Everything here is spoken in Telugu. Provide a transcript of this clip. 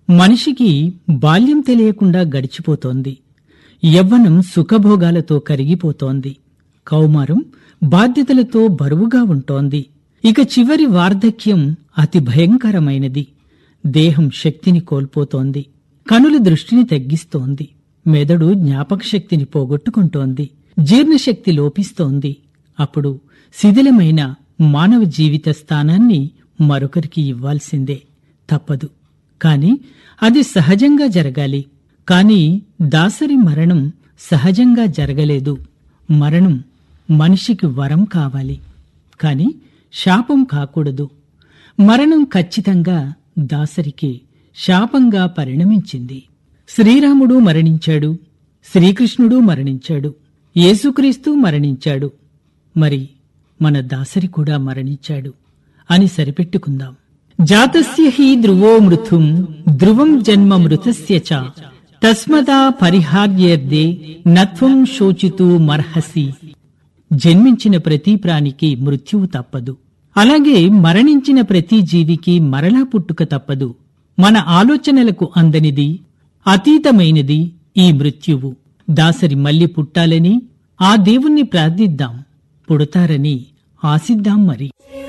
మనిషికి బాల్యం తెలియకుండా గడిచిపోతోంది యవ్వనం సుఖభోగాలతో కరిగిపోతోంది కౌమారం బాధ్యతలతో బరువుగా ఉంటోంది ఇక చివరి వార్ధక్యం అతి భయంకరమైనది దేహం శక్తిని కోల్పోతోంది కనుల దృష్టిని తగ్గిస్తోంది మెదడు జ్ఞాపక శక్తిని పోగొట్టుకుంటోంది జీర్ణశక్తి లోపిస్తోంది అప్పుడు శిథిలమైన మానవ జీవిత స్థానాన్ని మరొకరికి ఇవ్వాల్సిందే తప్పదు కాని అది సహజంగా జరగాలి కాని దాసరి మరణం సహజంగా జరగలేదు మరణం మనిషికి వరం కావాలి కాని శాపం కాకూడదు మరణం ఖచ్చితంగా దాసరికి శాపంగా పరిణమించింది శ్రీరాముడు మరణించాడు శ్రీకృష్ణుడు మరణించాడు యేసుక్రీస్తు మరణించాడు మరి మన దాసరి కూడా మరణించాడు అని సరిపెట్టుకుందాం జాతస్య హి ధ్రువో మృతుం ధ్రువం జన్మ మృతస్య చ తస్మదా పరిహార్యేర్దే నత్వం శోచితూ మర్హసి జన్మించిన ప్రతి ప్రాణికి మృత్యువు తప్పదు అలాగే మరణించిన ప్రతి జీవికి మరలా పుట్టుక తప్పదు మన ఆలోచనలకు అందనిది అతీతమైనది ఈ మృత్యువు దాసరి మళ్ళీ పుట్టాలని ఆ దేవుణ్ణి ప్రార్థిద్దాం పుడతారని ఆశిద్దాం మరి